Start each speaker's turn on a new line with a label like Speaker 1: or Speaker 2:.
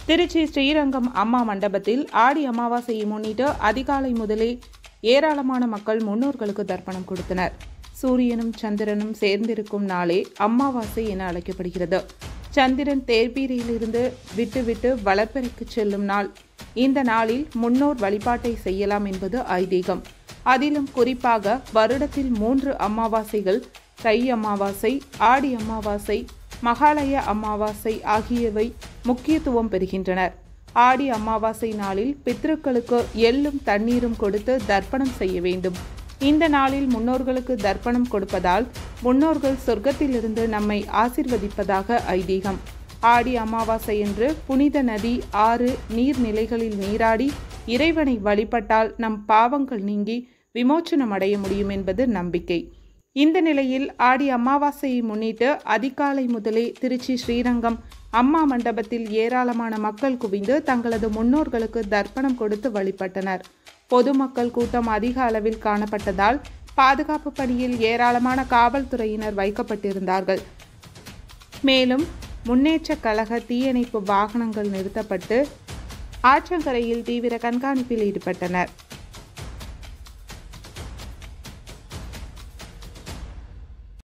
Speaker 1: திருச்சி ஸ்ரீரங்கம் அம்மா மண்டபத்தில் ஆடி அமாவாசையை முன்னிட்டு அதிகாலை முதலே ஏராளமான மக்கள் முன்னோர்களுக்கு தர்ப்பணம் கொடுத்தனர் சூரியனும் சந்திரனும் சேர்ந்திருக்கும் நாளே அமாவாசை என அழைக்கப்படுகிறது சந்திரன் தேர்பீரியிலிருந்து விட்டு விட்டு வளர்ப்பெருக்கு செல்லும் நாள் இந்த நாளில் முன்னோர் வழிபாட்டை செய்யலாம் என்பது ஐதீகம் அதிலும் குறிப்பாக வருடத்தில் மூன்று அமாவாசைகள் தை அமாவாசை ஆடி அமாவாசை மகாலய அமாவாசை ஆகியவை முக்கியத்துவம் பெறுகின்றனர் ஆடி அமாவாசை நாளில் பித்ருக்களுக்கு எள்ளும் தண்ணீரும் கொடுத்து தர்ப்பணம் செய்ய வேண்டும் இந்த நாளில் முன்னோர்களுக்கு தர்ப்பணம் கொடுப்பதால் முன்னோர்கள் சொர்க்கத்திலிருந்து நம்மை ஆசிர்வதிப்பதாக ஐதீகம் ஆடி அமாவாசையன்று புனித நதி ஆறு நீர்நிலைகளில் நீராடி இறைவனை வழிபட்டால் நம் பாவங்கள் நீங்கி விமோச்சனம் அடைய முடியும் என்பது நம்பிக்கை இந்த நிலையில் ஆடி அமாவாசையை முன்னிட்டு அதிகாலை முதலே திருச்சி ஸ்ரீரங்கம் அம்மா மண்டபத்தில் ஏராளமான மக்கள் குவிந்து தங்களது முன்னோர்களுக்கு தர்ப்பணம் கொடுத்து வழிபட்டனர் பொதுமக்கள் கூட்டம் அதிக அளவில் காணப்பட்டதால் பாதுகாப்பு பணியில் ஏராளமான காவல்துறையினர் வைக்கப்பட்டிருந்தார்கள் மேலும் முன்னேற்ற கழக தீயணைப்பு வாகனங்கள் நிறுத்தப்பட்டு ஆற்றங்கரையில் தீவிர கண்காணிப்பில் ஈடுபட்டனர்